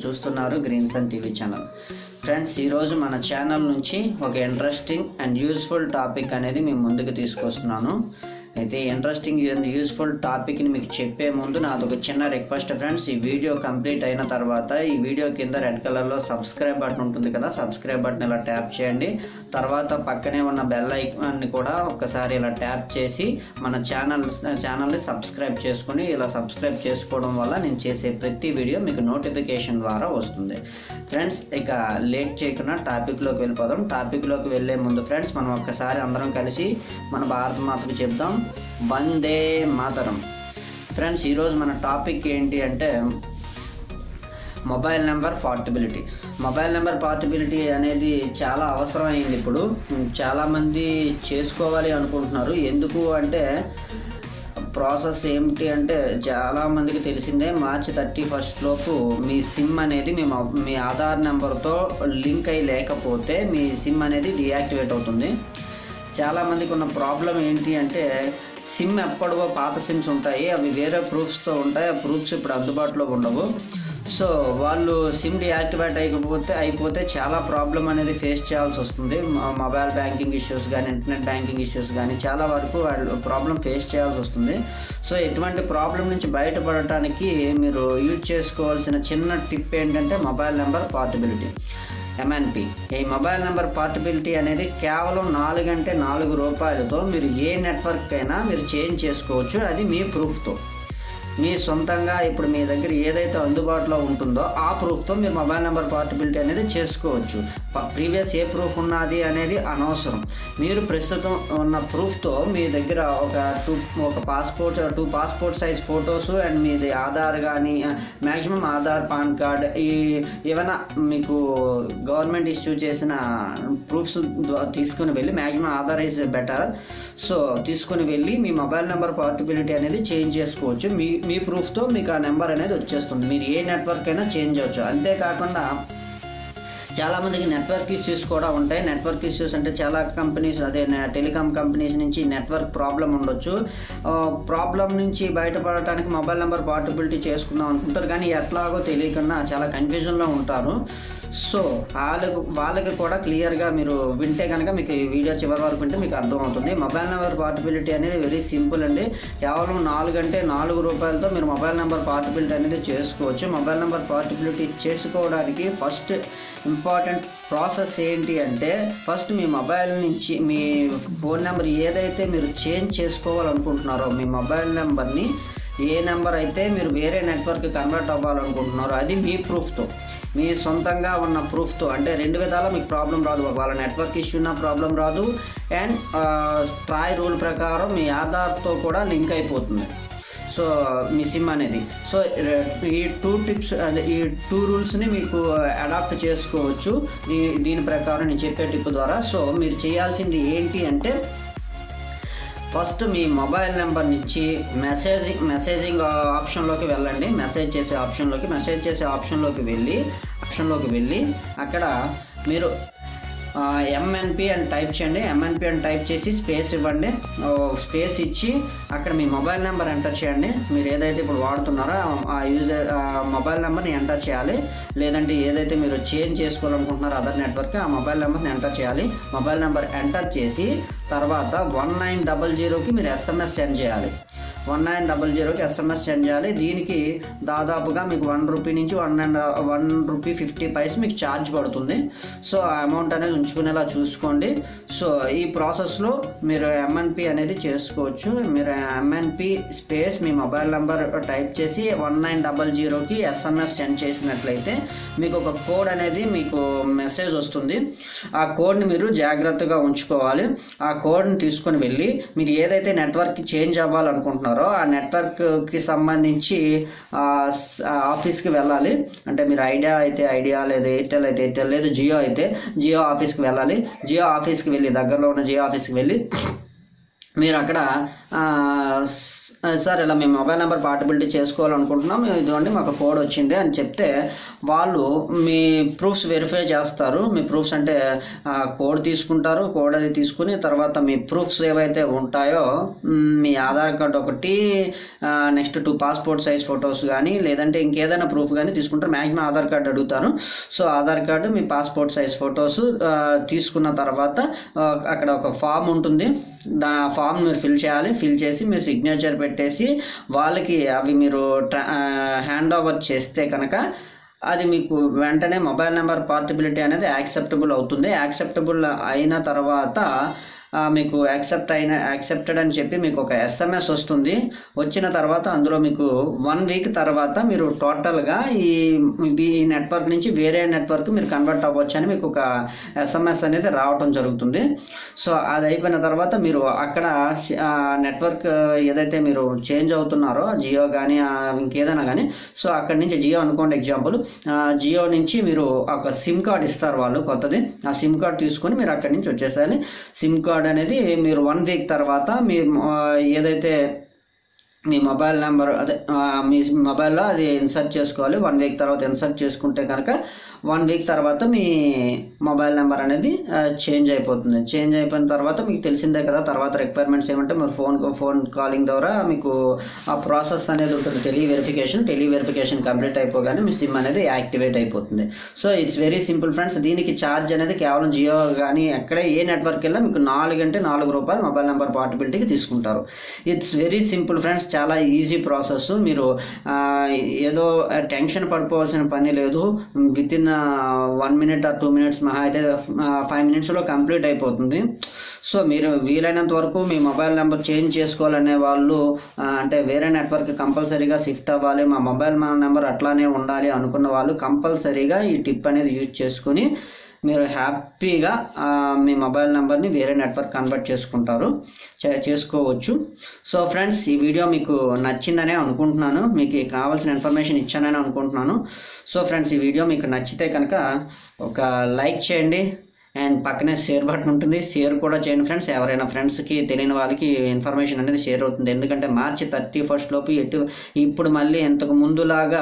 చూస్తున్నారు Green Sun TV channel friends ఈరోజు మన ఛానల్ నుంచి ఒక ఇంట్రెస్టింగ్ అండ్ యూస్ఫుల్ టాపిక్ అనేది మేము ముందుకు తీసుకొస్తున్నాను అయితే ఇంట్రెస్టింగ్ అండ్ యూస్ఫుల్ టాపిక్ని మీకు చెప్పే ముందు నాది ఒక చిన్న రిక్వెస్ట్ ఫ్రెండ్స్ ఈ వీడియో కంప్లీట్ అయిన తర్వాత ఈ వీడియో కింద రెడ్ కలర్లో సబ్స్క్రైబ్ బటన్ ఉంటుంది కదా సబ్స్క్రైబ్ బటన్ ఇలా ట్యాప్ చేయండి తర్వాత పక్కనే ఉన్న బెల్ ఐకాన్ని కూడా ఒక్కసారి ఇలా ట్యాప్ చేసి మన ఛానల్ ఛానల్ని సబ్స్క్రైబ్ చేసుకుని ఇలా సబ్స్క్రైబ్ చేసుకోవడం వల్ల నేను చేసే ప్రతి వీడియో మీకు నోటిఫికేషన్ ద్వారా వస్తుంది ఫ్రెండ్స్ ఇక లేట్ చేయకుండా టాపిక్లోకి వెళ్ళిపోదాం టాపిక్లోకి వెళ్ళే ముందు ఫ్రెండ్స్ మనం ఒక్కసారి అందరం కలిసి మన భారత మాతకు చెప్దాం వందే మాతరం ఫ్రెండ్స్ ఈరోజు మన టాపిక్ ఏంటి అంటే mobile number portability mobile number portability అనేది చాలా అవసరమైంది ఇప్పుడు చాలామంది చేసుకోవాలి అనుకుంటున్నారు ఎందుకు అంటే ప్రాసెస్ ఏమిటి అంటే చాలా మందికి తెలిసిందే మార్చి థర్టీ ఫస్ట్ లోపు మీ సిమ్ అనేది మీ మొ- మీ ఆధార్ నెంబర్తో లింక్ అయి లేకపోతే మీ సిమ్ అనేది డియాక్టివేట్ అవుతుంది చాలా మందికి ఉన్న ప్రాబ్లం ఏంటి అంటే సిమ్ ఎప్పటివో పాత సిమ్స్ ఉంటాయి అవి వేరే ప్రూఫ్స్తో ఉంటాయి ఆ ప్రూఫ్స్ ఇప్పుడు అందుబాటులో ఉండవు సో వాళ్ళు సిమ్ డియాక్టివేట్ అయిపోతే అయిపోతే చాలా ప్రాబ్లం అనేది ఫేస్ చేయాల్సి వస్తుంది మ- మొబైల్ బ్యాంకింగ్ ఇష్యూస్ కానీ ఇంటర్నెట్ బ్యాంకింగ్ ఇష్యూస్ కానీ చాలా వరకు వాళ్ళు ప్రాబ్లం ఫేస్ చేయాల్సి వస్తుంది సో ఎటువంటి ప్రాబ్లం నుంచి బయటపడటానికి మీరు యూజ్ చేసుకోవాల్సిన చిన్న టిప్ ఏంటంటే మొబైల్ నెంబర్ పార్టబిలిటీ ఎంఎన్పి ఈ మొబైల్ నెంబర్ పార్టబిలిటీ అనేది కేవలం నాలుగు అంటే నాలుగు రూపాయలతో మీరు ఏ నెట్వర్క్ అయినా మీరు చేంజ్ చేసుకోవచ్చు అది మీ ప్రూఫ్తో మీ సొంతంగా ఇప్పుడు మీ దగ్గర ఏదైతే అందుబాటులో ఉంటుందో ఆ ప్రూఫ్తో మీరు మొబైల్ నెంబర్ పార్టబిలిటీ అనేది చేసుకోవచ్చు ప్రీవియస్ ఏ ప్రూఫ్ ఉన్నది అనేది అనవసరం మీరు ప్రస్తుతం ఉన్న ప్రూఫ్తో మీ దగ్గర ఒక టూ ఒక passport two passport size photos and మీది ఆధార్ కానీ మ్యాక్సిమం ఆధార్ పాన్ కార్డ్ ఈ ఏమైనా మీకు గవర్నమెంట్ ఇష్యూ చేసిన ప్రూఫ్స్ తీసుకుని వెళ్ళి maximum Aadhaar is better so తీసుకుని వెళ్ళి మీ మొబైల్ నెంబర్ పార్టబిలిటీ అనేది చేంజ్ చేసుకోవచ్చు మీ మీ ప్రూఫ్తో మీకు ఆ నెంబర్ అనేది వచ్చేస్తుంది మీరు ఏ నెట్వర్క్ అయినా చేంజ్ అవ్వచ్చు అంతేకాకుండా చాలా మందికి నెట్వర్క్ ఇష్యూస్ కూడా ఉంటాయి నెట్వర్క్ ఇష్యూస్ అంటే చాలా కంపెనీస్ అదే టెలికాం కంపెనీస్ నుంచి నెట్వర్క్ ప్రాబ్లం ఉండొచ్చు ప్రాబ్లం నుంచి బయటపడటానికి మొబైల్ నెంబర్ పార్టబిలిటీ చేసుకుందాం అనుకుంటారు కానీ ఎట్లాగో తెలియకుండా చాలా కన్ఫ్యూజన్లో ఉంటారు సో వాళ్ళకు వాళ్ళకి కూడా క్లియర్గా మీరు వింటే కనుక మీకు ఈ వీడియో చివరి వరకు వింటే మీకు అర్థమవుతుంది మొబైల్ నెంబర్ పార్టబిలిటీ అనేది వెరీ సింపుల్ అండి కేవలం నాలుగు అంటే నాలుగు రూపాయలతో మీరు మొబైల్ నెంబర్ పార్టబిలిటీ అనేది చేసుకోవచ్చు మొబైల్ నెంబర్ పార్టబిలిటీ చేసుకోవడానికి ఫస్ట్ ఇంపార్టెంట్ ప్రాసెస్ ఏంటి అంటే ఫస్ట్ మీ మొబైల్ నుంచి మీ ఫోన్ నెంబర్ ఏదైతే మీరు చేంజ్ చేసుకోవాలనుకుంటున్నారో మీ మొబైల్ నెంబర్ని ఏ నెంబర్ అయితే మీరు వేరే నెట్వర్క్ కన్వర్ట్ అవ్వాలనుకుంటున్నారో అది మీ ప్రూఫ్తో మీ సొంతంగా ఉన్న ప్రూఫ్తో అంటే రెండు విధాలా మీకు ప్రాబ్లం రాదు వాళ్ళ నెట్వర్క్ ఇష్యూ ఉన్న ప్రాబ్లం రాదు అండ్ ట్రాయ్ రూల్ ప్రకారం మీ ఆధార్తో కూడా లింక్ అయిపోతుంది సో మీ సిమ్ అనేది సో ఈ టూ టిప్స్ అదే ఈ టూ రూల్స్ని మీకు అడాప్ట్ చేసుకోవచ్చు దీ దీని ప్రకారం నేను చెప్పే టిప్ ద్వారా సో మీరు చేయాల్సింది ఏంటి అంటే ఫస్ట్ మీ మొబైల్ నెంబర్ నుంచి మెసేజింగ్ మెసేజింగ్ ఆప్షన్లోకి వెళ్ళండి మెసేజ్ చేసే ఆప్షన్లోకి మెసేజ్ చేసే ఆప్షన్లోకి వెళ్ళి ఆప్షన్లోకి వెళ్ళి అక్కడ మీరు ఎంఎన్పి అని టైప్ చేయండి ఎంఎన్పి అని టైప్ చేసి స్పేస్ ఇవ్వండి ఓ స్పేస్ ఇచ్చి అక్కడ మీ మొబైల్ నెంబర్ ఎంటర్ చేయండి మీరు ఏదైతే ఇప్పుడు వాడుతున్నారో ఆ యూజర్ ఆ మొబైల్ నెంబర్ని ఎంటర్ చేయాలి లేదంటే ఏదైతే మీరు చేంజ్ చేసుకోవాలనుకుంటున్నారో అదర్ నెట్వర్క్ ఆ మొబైల్ నెంబర్ని ఎంటర్ చేయాలి మొబైల్ నెంబర్ ఎంటర్ చేసి తర్వాత వన్ నైన్ డబల్ జీరోకి మీరు ఎస్ఎంఎస్ సెండ్ చేయాలి వన్ నైన్ డబల్ జీరోకి ఎస్ఎంఎస్ సెండ్ చేయాలి దీనికి దాదాపుగా మీకు వన్ రూపీ నుంచి one and one rupee fifty paise మీకు ఛార్జ్ పడుతుంది సో ఆ అమౌంట్ అనేది ఉంచుకునేలా చూసుకోండి సో ఈ ప్రాసెస్లో మీరు ఎంఎన్పి అనేది చేసుకోవచ్చు మీరు ఎంఎన్పి స్పేస్ మీ మొబైల్ నెంబర్ టైప్ చేసి వన్ నైన్ డబల్ జీరోకి ఎస్ఎంఎస్ సెండ్ చేసినట్లయితే మీకు ఒక కోడ్ అనేది మీకు మెసేజ్ వస్తుంది ఆ కోడ్ని మీరు జాగ్రత్తగా ఉంచుకోవాలి ఆ కోడ్ని తీసుకొని వెళ్ళి మీరు ఏదైతే నెట్వర్క్ చేంజ్ అవ్వాలనుకుంటున్నారో ఆ నెట్వర్క్కి సంబంధించి ఆ, స్- ఆ ఆఫీస్కి వెళ్ళాలి అంటే మీరు ఐడియా అయితే ఐడియా లేదు ఎయిర్టెల్ అయితే ఎయిర్టెల్ లేదు జియో అయితే జియో ఆఫీస్కి వెళ్ళాలి జియో ఆఫీస్కి వెళ్ళి దగ్గరలో ఉన్న జియో ఆఫీస్కి వెళ్ళి మీరు అక్కడ సార్ ఇలా మేము మొబైల్ నెంబర్ పార్టబిలిటీ చేసుకోవాలనుకుంటున్నాం ఇదిగోండి మాకు కోడ్ వచ్చింది అని చెప్తే వాళ్ళు మీ ప్రూఫ్స్ వెరిఫై చేస్తారు మీ ప్రూఫ్స్ అంటే ఆ, కోడ్ తీసుకుంటారు కోడ్ అది తీసుకుని తర్వాత మీ ప్రూఫ్స్ ఏవైతే ఉంటాయో మ్, మీ ఆధార్ కార్డ్ ఒకటి next two passport size photos కానీ లేదంటే ఇంకేదైనా ప్రూఫ్ కానీ తీసుకుంటారు మ్యాక్సిమం ఆధార్ కార్డు అడుగుతారు సో ఆధార్ కార్డు మీ పాస్పోర్ట్ సైజ్ ఫొటోస్ తీసుకున్న తర్వాత ఆ, అక్కడ ఒక ఫామ్ ఉంటుంది దా ఫామ్ మీరు ఫిల్ చేయాలి ఫిల్ చేసి మీరు సిగ్నేచర్ పెట్టేసి వాళ్ళకి అవి మీరు హ్యాండ్ ఓవర్ చేస్తే కనుక అది మీకు వెంటనే మొబైల్ నెంబర్ పార్టబిలిటీ అనేది యాక్సెప్టబుల్ అవుతుంది యాక్సెప్టబుల్ అయిన తర్వాత ఆ, మీకు యాక్సెప్ట్ అయిన యాక్సెప్టెడ్ అని చెప్పి మీకు ఒక ఎస్ఎంఎస్ వస్తుంది వచ్చిన తర్వాత అందులో మీకు వన్ వీక్ తర్వాత మీరు టోటల్గా ఈ ఈ నెట్వర్క్ నుంచి వేరే నెట్వర్క్ మీరు కన్వర్ట్ అవ్వచ్చు అని మీకు ఒక ఎస్ఎంఎస్ అనేది రావటం జరుగుతుంది సో అది అయిపోయిన తర్వాత మీరు అక్కడ నెట్వర్క్ ఏదైతే మీరు చేంజ్ అవుతున్నారో జియో కానీ ఇంకేదైనా కానీ సో అక్కడి నుంచి జియో అనుకోండి ఎగ్జాంపుల్ జియో నుంచి మీరు ఒక సిమ్ కార్డ్ ఇస్తారు వాళ్ళు కొత్తది ఆ సిమ్ కార్డ్ తీసుకొని మీరు అక్కడి నుంచి వచ్చేసేయాలి సిమ్ కార్డ్ అనేది మీరు వన్ వీక్ తర్వాత మీ ఆ, ఏదైతే మీ మొబైల్ నెంబర్ అదే ఆ, మీ మొబైల్లో అది ఇన్సర్ట్ చేసుకోవాలి వన్ వీక్ తర్వాత ఇన్సర్ట్ చేసుకుంటే కనుక వన్ వీక్ తర్వాత మీ మొబైల్ నెంబర్ అనేది చేంజ్ అయిపోతుంది చేంజ్ అయిపోయిన తర్వాత మీకు తెలిసిందే కదా తర్వాత రిక్వైర్మెంట్స్ ఏమంటే మీరు ఫోన్ ఫోన్ కాలింగ్ ద్వారా మీకు ఆ ప్రాసెస్ అనేది ఉంటుంది tele verification tele verification complete అయిపోగానే మీ సిమ్ అనేది యాక్టివేట్ అయిపోతుంది so it's very simple friends దీనికి ఛార్జ్ అనేది కేవలం జియో కానీ ఎక్కడ ఏ నెట్వర్క్ వెళ్ళినా మీకు నాలుగు అంటే నాలుగు రూపాయలు మొబైల్ నెంబర్ పార్టబిలిటీకి తీసుకుంటారు ఇట్స్ వెరీ సింపుల్ ఫ్రెండ్స్ చాలా ఈజీ ప్రాసెస్ మీరు ఆ, ఏదో టెన్షన్ పడిపోవాల్సిన పని లేదు within one minute or two minutes మహా అయితే ఫైవ్ మినిట్స్లో కంప్లీట్ అయిపోతుంది సో మీరు వీలైనంత వరకు మీ మొబైల్ నెంబర్ చేంజ్ చేసుకోవాలనే వాళ్ళు ఆ, అంటే వేరే నెట్వర్క్ కంపల్సరీగా షిఫ్ట్ అవ్వాలి మా మొబైల్ నెంబర్ అట్లానే ఉండాలి అనుకున్న వాళ్ళు కంపల్సరీగా ఈ టిప్ అనేది యూజ్ చేసుకుని మీరు హ్యాపీగా ఆ, మీ మొబైల్ నెంబర్ని వేరే నెట్వర్క్ కన్వర్ట్ చేసుకుంటారు చే- చేసుకోవచ్చు సో ఫ్రెండ్స్ ఈ వీడియో మీకు నచ్చిందనే అనుకుంటున్నాను మీకు కావాల్సిన ఇన్ఫర్మేషన్ ఇచ్చానని అనుకుంటున్నాను సో ఫ్రెండ్స్ ఈ వీడియో మీకు నచ్చితే కనుక ఒక లైక్ చేయండి అండ్ పక్కనే షేర్ బటన్ ఉంటుంది షేర్ కూడా చేయండి ఫ్రెండ్స్ ఎవరైనా ఫ్రెండ్స్కి తెలియని వాళ్ళకి ఇన్ఫర్మేషన్ అనేది షేర్ అవుతుంది ఎందుకంటే మార్చి థర్టీ ఫస్ట్ లోపు ఎటు ఇప్పుడు మళ్ళీ ఇంతకు ముందులాగా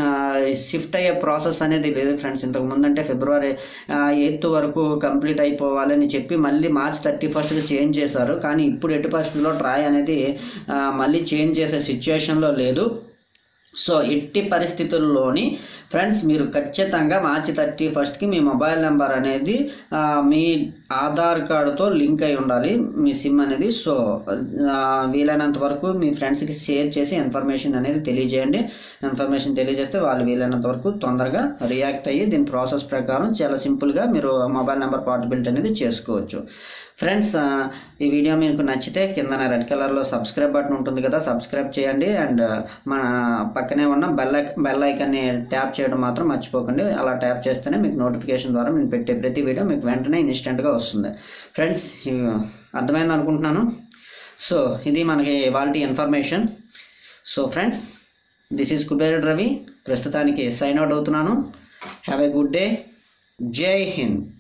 షిఫ్ట్ అయ్యే ప్రాసెస్ అనేది లేదు ఫ్రెండ్స్ ఇంతకు ముందు అంటే ఫిబ్రవరి ఎయిత్ వరకు కంప్లీట్ అయిపోవాలని చెప్పి మళ్ళీ మార్చ్ థర్టీ ఫస్ట్కి చేంజ్ చేశారు కానీ ఇప్పుడు ఎట్టి పరిస్థితుల్లో ట్రాయ్ అనేది ఆ, మళ్ళీ చేంజ్ చేసే సిచ్యుయేషన్లో లేదు సో ఎట్టి పరిస్థితుల్లోని ఫ్రెండ్స్ మీరు ఖచ్చితంగా మార్చి థర్టీ ఫస్ట్కి మీ మొబైల్ నెంబర్ అనేది ఆ, మీ ఆధార్ కార్డుతో లింక్ అయి ఉండాలి మీ సిమ్ అనేది సో ఆ, వీలైనంత వరకు మీ ఫ్రెండ్స్కి షేర్ చేసి ఇన్ఫర్మేషన్ అనేది తెలియజేయండి ఇన్ఫర్మేషన్ తెలియజేస్తే వాళ్ళు వీలైనంత వరకు తొందరగా రియాక్ట్ అయ్యి దీని ప్రాసెస్ ప్రకారం చాలా సింపుల్గా మీరు మొబైల్ నెంబర్ పార్టబిలిటీ అనేది చేసుకోవచ్చు ఫ్రెండ్స్ ఆ, ఈ వీడియో మీకు నచ్చితే కింద రెడ్ కలర్లో సబ్స్క్రైబ్ బటన్ ఉంటుంది కదా సబ్స్క్రైబ్ చేయండి అండ్ మన పక్కనే ఉన్న బెల్ ఐ- బెల్ ఐకాన్ని ట్యాప్ చేయడం మాత్రం మర్చిపోకండి అలా ట్యాప్ చేస్తేనే మీకు నోటిఫికేషన్ ద్వారా నేను పెట్టే ప్రతి వీడియో మీకు వెంటనే ఇన్స్టెంట్గా వస్తుంది ఫ్రెండ్స్ ఇవి అర్థమైంది అనుకుంటున్నాను సో ఇది మనకి వాళ్ళ information so friends this is Kuber Ravi ప్రస్తుతానికి సైన్ అవుట్ అవుతున్నాను have a good day Jai Hind